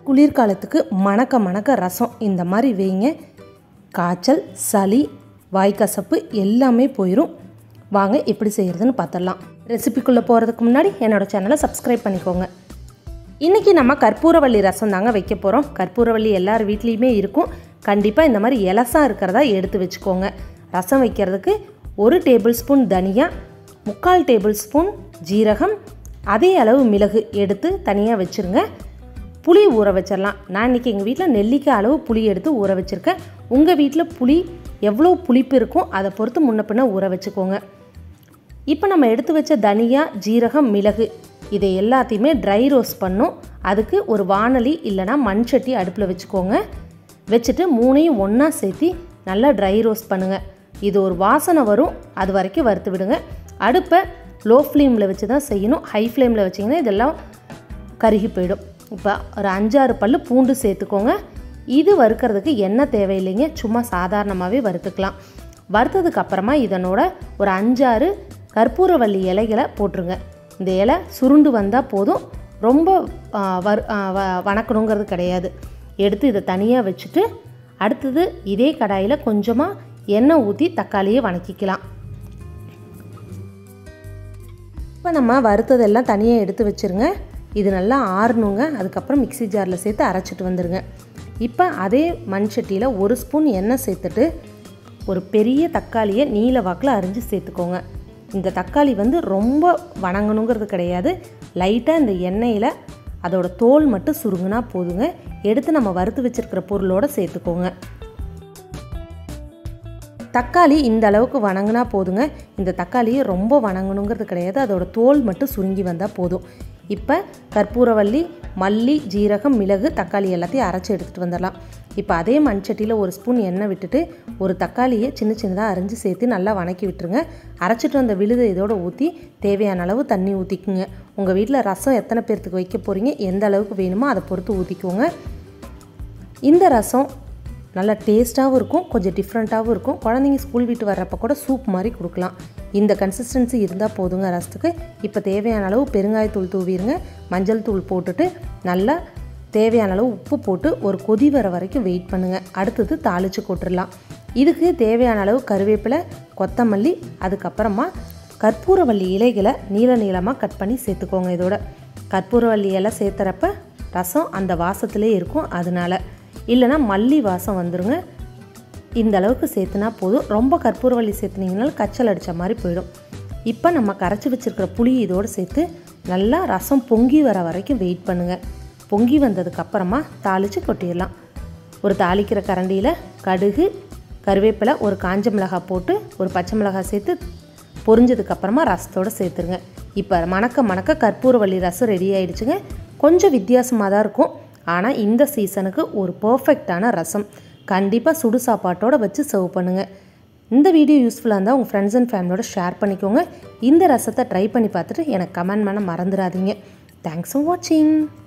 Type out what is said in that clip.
குளிர்காலத்துக்கு மணக்க மணக்க ரசம் இந்த மாதிரி வைங்க காய்ச்சல் சளி வாய்க்கசப்பு எல்லாமே போயிடும் வாங்க எப்படி செய்கிறதுன்னு பார்த்துடலாம் ரெசிபிக்குள்ளே போகிறதுக்கு முன்னாடி என்னோடய சேனலை சப்ஸ்கிரைப் பண்ணிக்கோங்க இன்றைக்கி நம்ம கற்பூரவள்ளி ரசம் தாங்க வைக்க போகிறோம் கற்பூரவள்ளி எல்லார் வீட்லேயுமே இருக்கும் கண்டிப்பாக இந்த மாதிரி இலசா இருக்கிறதா எடுத்து வச்சுக்கோங்க ரசம் வைக்கிறதுக்கு ஒரு டேபிள் ஸ்பூன் தனியா முக்கால் டேபிள் ஸ்பூன் ஜீரகம் அதே அளவு மிளகு எடுத்து தனியாக வச்சுருங்க புளி ஊற வச்சிடலாம் நான் இன்றைக்கி எங்கள் வீட்டில் நெல்லிக்காய் அளவு புளி எடுத்து ஊற வச்சுருக்கேன் உங்கள் வீட்டில் புளி எவ்வளோ புளிப்பு இருக்கும் அதை பொறுத்து முன்ன பின்ன ஊற வச்சுக்கோங்க இப்போ நம்ம எடுத்து வச்ச தனியா ஜீரகம் மிளகு இதை எல்லாத்தையுமே ட்ரை ரோஸ்ட் பண்ணும் அதுக்கு ஒரு வானலி இல்லைனா மண் சட்டி அடுப்பில் வச்சுக்கோங்க வச்சுட்டு மூணையும் ஒன்றா சேர்த்தி நல்லா ட்ரை ரோஸ்ட் பண்ணுங்கள் இது ஒரு வாசனை வரும் அது வரைக்கும் வறுத்து விடுங்க அடுப்பை லோ ஃப்ளேமில் வச்சு தான் செய்யணும் ஹை ஃப்ளேமில் வச்சிங்கன்னா இதெல்லாம் கருகி போயிடும் இப்போ ஒரு அஞ்சாறு பல் பூண்டு சேர்த்துக்கோங்க இது வறுக்கிறதுக்கு எண்ணெய் தேவையில்லைங்க சும்மா சாதாரணமாகவே வறுத்துக்கலாம் வறுத்ததுக்கு அப்புறமா இதனோட ஒரு அஞ்சாறு கற்பூரவள்ளி இலைகளை போட்டுருங்க இந்த இலை சுருண்டு வந்தால் போதும் ரொம்ப ஆ, வறு ஆ, வ- வணக்கணுங்கிறது கிடையாது எடுத்து இதை தனியாக வச்சுட்டு அடுத்தது இதே கடாயில் கொஞ்சமாக எண்ணெய் ஊற்றி தக்காளியை வணக்கிக்கலாம் இப்போ நம்ம வறுத்ததெல்லாம் தனியாக எடுத்து வச்சுருங்க இது நல்லா ஆறணுங்க அதுக்கப்புறம் மிக்ஸி ஜாரில் சேர்த்து அரைச்சிட்டு வந்துடுங்க இப்போ அதே மண் சட்டியில் ஒரு ஸ்பூன் எண்ணெய் சேர்த்துட்டு ஒரு பெரிய தக்காளியை நீல வாக்கில் அரிஞ்சு சேர்த்துக்கோங்க இந்த தக்காளி வந்து ரொம்ப வணங்கணுங்கிறது கிடையாது லைட்டாக இந்த எண்ணெயில் அதோட தோல் மட்டும் சுருங்குனா போதுங்க எடுத்து நம்ம வறுத்து வச்சிருக்கிற பொருளோடு சேர்த்துக்கோங்க தக்காளி இந்த அளவுக்கு வணங்கினா போதுங்க இந்த தக்காளியை ரொம்ப வணங்கணுங்கிறது கிடையாது அதோட தோல் மட்டும் சுருங்கி வந்தால் போதும் இப்போ கற்பூரவள்ளி மல்லி ஜீரகம் மிளகு தக்காளி எல்லாத்தையும் அரைச்சி எடுத்துகிட்டு வந்துடலாம் இப்போ அதே மண் சட்டியில் ஒரு ஸ்பூன் எண்ணெய் விட்டுட்டு ஒரு தக்காளியை சின்ன சின்னதாக அரிஞ்சு சேர்த்து நல்லா வணக்கி விட்டுருங்க அரைச்சிட்டு வந்த விழுதை இதோட ஊற்றி தேவையான அளவு தண்ணி ஊற்றிக்குங்க உங்கள் வீட்டில் ரசம் எத்தனை பேர்த்துக்கு வைக்க போகிறீங்க எந்த அளவுக்கு வேணுமோ அதை பொறுத்து ஊற்றிக்கோங்க இந்த ரசம் நல்லா டேஸ்ட்டாகவும் இருக்கும் கொஞ்சம் டிஃப்ரெண்ட்டாகவும் இருக்கும் குழந்தைங்க ஸ்கூல் விட்டு வர்றப்ப கூட சூப் மாதிரி கொடுக்கலாம் இந்த கன்சிஸ்டன்சி இருந்தால் போதுங்க ரசத்துக்கு இப்போ தேவையான அளவு பெருங்காயத்தூள் தூவிடுங்க மஞ்சள் தூள் போட்டுட்டு நல்லா தேவையான அளவு உப்பு போட்டு ஒரு கொதி வர வரைக்கும் வெயிட் பண்ணுங்கள் அடுத்தது தாளித்து கொட்டுடலாம் இதுக்கு தேவையான அளவு கருவேப்பிலை கொத்தமல்லி அதுக்கப்புறமா கற்பூரவள்ளி இலைகளை நீள நீளமாக கட் பண்ணி சேர்த்துக்கோங்க இதோட கற்பூரவள்ளி இலை சேர்த்துறப்ப ரசம் அந்த வாசத்திலே இருக்கும் அதனால இல்லைன்னா மல்லி வாசம் வந்துருங்க இந்த அளவுக்கு சேர்த்துனா போதும் ரொம்ப கற்பூரவள்ளி சேர்த்துனீங்கனாலும் கச்சல் அடித்த மாதிரி போயிடும் இப்போ நம்ம கரைச்சி வச்சிருக்கிற புளி இதோடு சேர்த்து நல்லா ரசம் பொங்கி வர வரைக்கும் வெயிட் பண்ணுங்கள் பொங்கி வந்ததுக்கு அப்புறமா தாளித்து கொட்டிடலாம் ஒரு தாளிக்கிற கரண்டியில் கடுகு கருவேப்பிலை ஒரு காஞ்ச மிளகாய் போட்டு ஒரு பச்சை மிளகாய் சேர்த்து பொரிஞ்சதுக்கு அப்புறமா ரசத்தோடு சேர்த்துருங்க இப்போ மணக்க மணக்க கற்பூரவள்ளி ரசம் ரெடி ஆயிடுச்சுங்க கொஞ்சம் வித்தியாசமாக தான் இருக்கும் ஆனால் இந்த சீசனுக்கு ஒரு பர்ஃபெக்டான ரசம் கண்டிப்பாக சுடு சாப்பாட்டோட வச்சு சர்வ் பண்ணுங்கள் இந்த வீடியோ யூஸ்ஃபுல்லாக இருந்தால் உங்கள் ஃப்ரெண்ட்ஸ் அண்ட் ஃபேமிலியோட ஷேர் பண்ணிக்கோங்க இந்த ரசத்தை ட்ரை பண்ணி பார்த்துட்டு எனக்கு கமெண்ட் பண்ண மறந்துடாதீங்க தேங்க்ஸ் ஃபார் வாட்சிங்